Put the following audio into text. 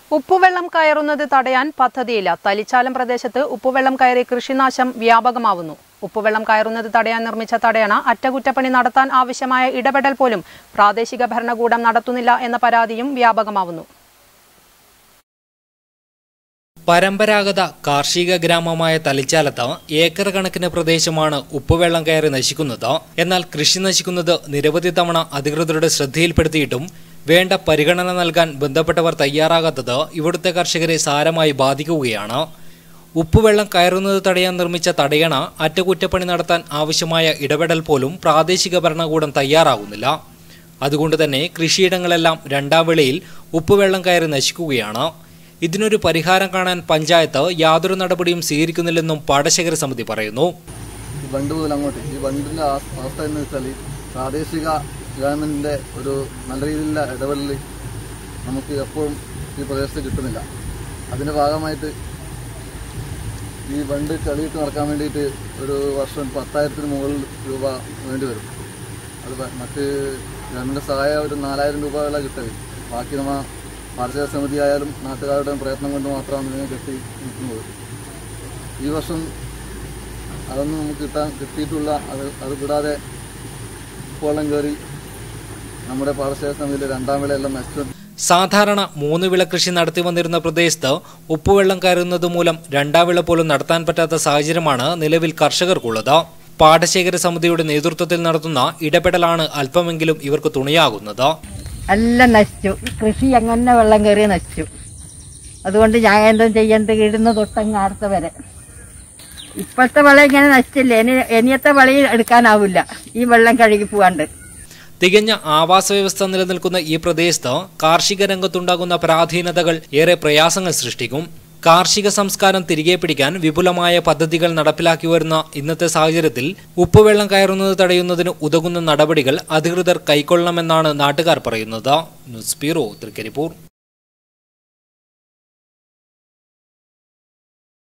ഉപ്പുവെള്ളം കയറുന്നത് തടയാൻ പദ്ധതിയില്ല തലിച്ചാലം പ്രദേശത്ത് ഉപ്പുവെള്ളം കയറി കൃഷിനാശം വ്യാപകമാവുന്നു ഉപ്പുവെള്ളം കയറുന്നത് തടയാൻ നിർമ്മിച്ച തടയണ അറ്റകുറ്റപ്പണി നടത്താൻ ആവശ്യമായ ഇടപെടൽ പോലും പ്രാദേശിക ഭരണകൂടം നടത്തുന്നില്ല എന്ന പരാതിയും വ്യാപകമാവുന്നു പരമ്പരാഗത കാർഷിക ഗ്രാമമായ തലിച്ചാലത്ത് ഏക്കർ കണക്കിന് പ്രദേശമാണ് ഉപ്പുവെള്ളം കയറി നശിക്കുന്നത് എന്നാൽ കൃഷി നശിക്കുന്നത് നിരവധി തവണ അധികൃതരുടെ ശ്രദ്ധയിൽപ്പെടുത്തിയിട്ടും വേണ്ട പരിഗണന നൽകാൻ ബന്ധപ്പെട്ടവർ തയ്യാറാകാത്തത് ഇവിടുത്തെ കർഷകരെ സാരമായി ബാധിക്കുകയാണ് ഉപ്പുവെള്ളം കയറുന്നത് തടയാൻ നിർമ്മിച്ച തടയണ അറ്റകുറ്റപ്പണി നടത്താൻ ആവശ്യമായ ഇടപെടൽ പോലും പ്രാദേശിക ഭരണകൂടം തയ്യാറാകുന്നില്ല അതുകൊണ്ട് തന്നെ കൃഷിയിടങ്ങളെല്ലാം രണ്ടാം വിളയിൽ ഉപ്പുവെള്ളം കയറി നശിക്കുകയാണ് ഇതിനൊരു പരിഹാരം കാണാൻ പഞ്ചായത്ത് യാതൊരു നടപടിയും സ്വീകരിക്കുന്നില്ലെന്നും പാടശേഖര സമിതി പറയുന്നു ഈ ബണ്ട് മുതൽ അങ്ങോട്ട് ഈ ബണ്ടിന്റെ ആ- അവസ്ഥ എന്ന് വെച്ചാൽ പ്രാദേശിക ഗവൺമെന്റിന്റെ ഒരു നല്ല രീതിയിലുള്ള ഇടപെടൽ നമുക്ക് എപ്പോഴും ഈ പ്രദേശത്ത് കിട്ടുന്നില്ല അതിന്റെ ഭാഗമായിട്ട് ഈ ബണ്ട് ചളിയിട്ട് നടക്കാൻ വേണ്ടിയിട്ട് ഒരു വർഷം പത്തായിരത്തിന് മുകളിൽ രൂപ വേണ്ടി വരും അത് പ- മറ്റ് ഗവൺമെന്റ് സഹായം ഒരു നാലായിരം രൂപയുള്ള കിട്ടത് ബാക്കി നമ്മ പാർശ്വ സമിതി ആയാലും നാട്ടുകാരുടെ പ്രയത്നം കൊണ്ട് മാത്രമാണ് ഇതിനെ കെട്ടി നിൽക്കുന്നത് ഈ വർഷം അതൊന്നും നമുക്ക് കിട്ടാൻ കിട്ടിയിട്ടുള്ള അത് അത് കൂടാതെ ഉപ്പുവെള്ളം കയറി നമ്മുടെ പാടശേഖര സമിതിയിലെ രണ്ടാം വിളയെല്ലാം നശിച്ചു സാധാരണ മൂന്ന് വിള കൃഷി നടത്തി വന്നിരുന്ന പ്രദേശത്ത് ഉപ്പുവെള്ളം കയറുന്നത് മൂലം രണ്ടാം വിള പോലും നടത്താൻ പറ്റാത്ത സാഹചര്യമാണ് നിലവിൽ കർഷകർക്കുള്ളത് പാടശേഖര സമിതിയുടെ നേതൃത്വത്തിൽ നടത്തുന്ന ഇടപെടലാണ് അല്പമെങ്കിലും ഇവർക്ക് തുണയാകുന്നത് എല്ലാം നശിച്ചു കൃഷി അങ്ങനെ വെള്ളം കയറി നശിച്ചു അതുകൊണ്ട് ഞാൻ എന്താ ചെയ്യേണ്ടത് ഇടുന്ന തൊട്ടങ്ങ് അടുത്ത വരെ ഇപ്പോഴത്തെ വെള്ളം ഇങ്ങനെ നശിച്ചില്ല ഇനി ഇനിയത്തെ വെള്ളം എടുക്കാനാവില്ല ഈ വെള്ളം കഴുകി പോവാണ്ട് തികഞ്ഞ ആവാസ വ്യവസ്ഥ നിലനിൽക്കുന്ന ഈ പ്രദേശത്ത് കാർഷിക രംഗത്തുണ്ടാകുന്ന പരാധീനതകൾ ഏറെ പ്രയാസങ്ങൾ സൃഷ്ടിക്കും കാർഷിക സംസ്കാരം തിരികെ പിടിക്കാൻ വിപുലമായ പദ്ധതികൾ നടപ്പിലാക്കി വരുന്ന ഇന്നത്തെ സാഹചര്യത്തിൽ ഉപ്പുവെള്ളം കയറുന്നത് തടയുന്നതിന് ഉതകുന്ന നടപടികൾ അധികൃതർ കൈക്കൊള്ളണമെന്നാണ് നാട്ടുകാർ പറയുന്നത് ന്യൂസ് ബ്യൂറോ തൃക്കരിപ്പൂർ